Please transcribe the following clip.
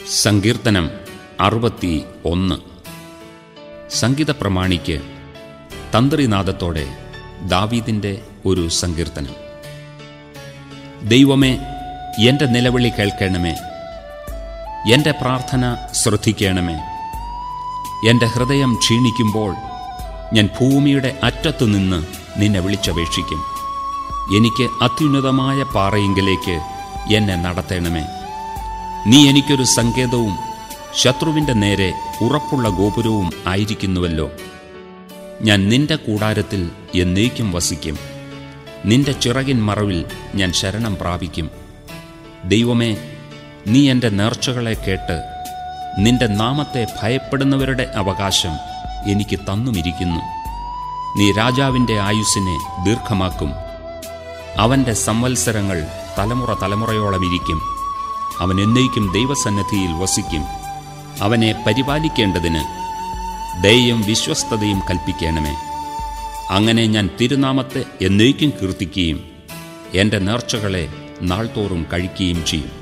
സങ്കീർത്തനം അറുപത്തി ഒന്ന് സംഗീത പ്രമാണിക്ക് തന്ത്രിനാദത്തോടെ ദാവീദിൻ്റെ ഒരു സങ്കീർത്തനം ദൈവമേ എൻ്റെ നിലവിളി കേൾക്കണമേ എൻ്റെ പ്രാർത്ഥന ശ്രദ്ധിക്കണമേ എൻ്റെ ഹൃദയം ക്ഷീണിക്കുമ്പോൾ ഞാൻ ഭൂമിയുടെ അറ്റത്തു നിന്ന് നിന്നെ വിളിച്ചപേക്ഷിക്കും എനിക്ക് അത്യുന്നതമായ പാറയെങ്കിലേക്ക് എന്നെ നടത്തണമേ നീ എനിക്കൊരു സങ്കേതവും ശത്രുവിൻ്റെ നേരെ ഉറപ്പുള്ള ഗോപുരവും ആയിരിക്കുന്നുവല്ലോ ഞാൻ നിന്റെ കൂടാരത്തിൽ എന്നേക്കും വസിക്കും നിന്റെ ചിറകിൻ മറവിൽ ഞാൻ ശരണം പ്രാപിക്കും ദൈവമേ നീ എൻ്റെ നേർച്ചകളെ കേട്ട് നിന്റെ നാമത്തെ ഭയപ്പെടുന്നവരുടെ അവകാശം എനിക്ക് തന്നുമിരിക്കുന്നു നീ രാജാവിൻ്റെ ആയുസ്സിനെ ദീർഘമാക്കും അവൻ്റെ സംവത്സരങ്ങൾ തലമുറ തലമുറയോളം ഇരിക്കും അവൻ എന്നേക്കും ദൈവസന്നിധിയിൽ വസിക്കും അവനെ പരിപാലിക്കേണ്ടതിന് ദയയും വിശ്വസ്തതയും കൽപ്പിക്കണമേ അങ്ങനെ ഞാൻ തിരുനാമത്തെ എന്നേക്കും കീർത്തിക്കുകയും എൻ്റെ നേർച്ചകളെ നാൾതോറും കഴിക്കുകയും ചെയ്യും